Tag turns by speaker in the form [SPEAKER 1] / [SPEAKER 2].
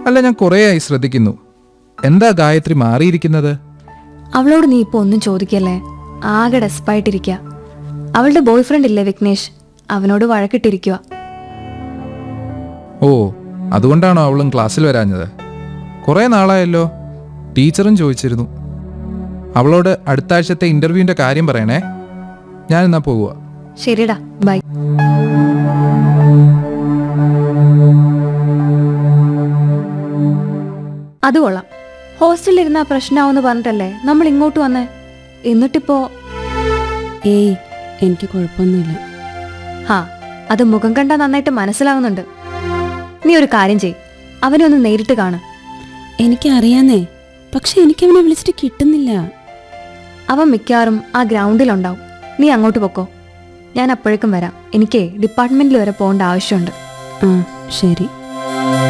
[SPEAKER 1] അല്ല ഞാൻ കുറേയായി ശ്രദ്ധിക്കുന്നു എന്താ ഗായത്രി മാറിയിരിക്കുന്നത്
[SPEAKER 2] അവളോട് നീ ഇപ്പോൾ ഒന്നും ചോദിക്കല്ലേ ആകെ ഡെസ്പായിട്ടിരിക്കുക അവളുടെ ബോയ് ഫ്രണ്ട് ഇല്ലേ വിഘ്നേഷ് അവനോട് വഴക്കിട്ടിരിക്കുക
[SPEAKER 1] ഓ അതുകൊണ്ടാണോ അവളും ക്ലാസ്സിൽ വരാഞ്ഞത് കുറേ നാളായല്ലോ ടീച്ചറും ചോദിച്ചിരുന്നു അവളോട് അടുത്ത ആഴ്ചത്തെ ഇന്റർവ്യൂവിന്റെ കാര്യം പറയണേ ഞാൻ എന്നാ പോവുക
[SPEAKER 2] ശരിടാ ബൈ അത് കൊള്ളാം ഹോസ്റ്റലിൽ ഇരുന്നാ പ്രശ്നമാവെന്ന് പറഞ്ഞിട്ടല്ലേ നമ്മൾ ഇങ്ങോട്ട് വന്നേ എന്നിട്ടിപ്പോ
[SPEAKER 3] ഏയ് എനിക്ക് കുഴപ്പമൊന്നുമില്ല
[SPEAKER 2] ഹാ അത് മുഖം കണ്ടാ നന്നായിട്ട് മനസ്സിലാവുന്നുണ്ട് നീ ഒരു കാര്യം ചെയ് അവനെ ഒന്ന് നേരിട്ട് കാണ്
[SPEAKER 3] എനിക്കറിയാന്നേ പക്ഷെ എനിക്ക് അവനെ വിളിച്ചിട്ട് കിട്ടുന്നില്ല
[SPEAKER 2] അവൻ മിക്കവാറും ആ ഗ്രൗണ്ടിലുണ്ടാവും നീ അങ്ങോട്ട് പൊക്കോ ഞാൻ അപ്പോഴേക്കും വരാം എനിക്കേ ഡിപ്പാർട്ട്മെന്റിൽ വരെ പോകേണ്ട ആവശ്യമുണ്ട്
[SPEAKER 3] ആ ശരി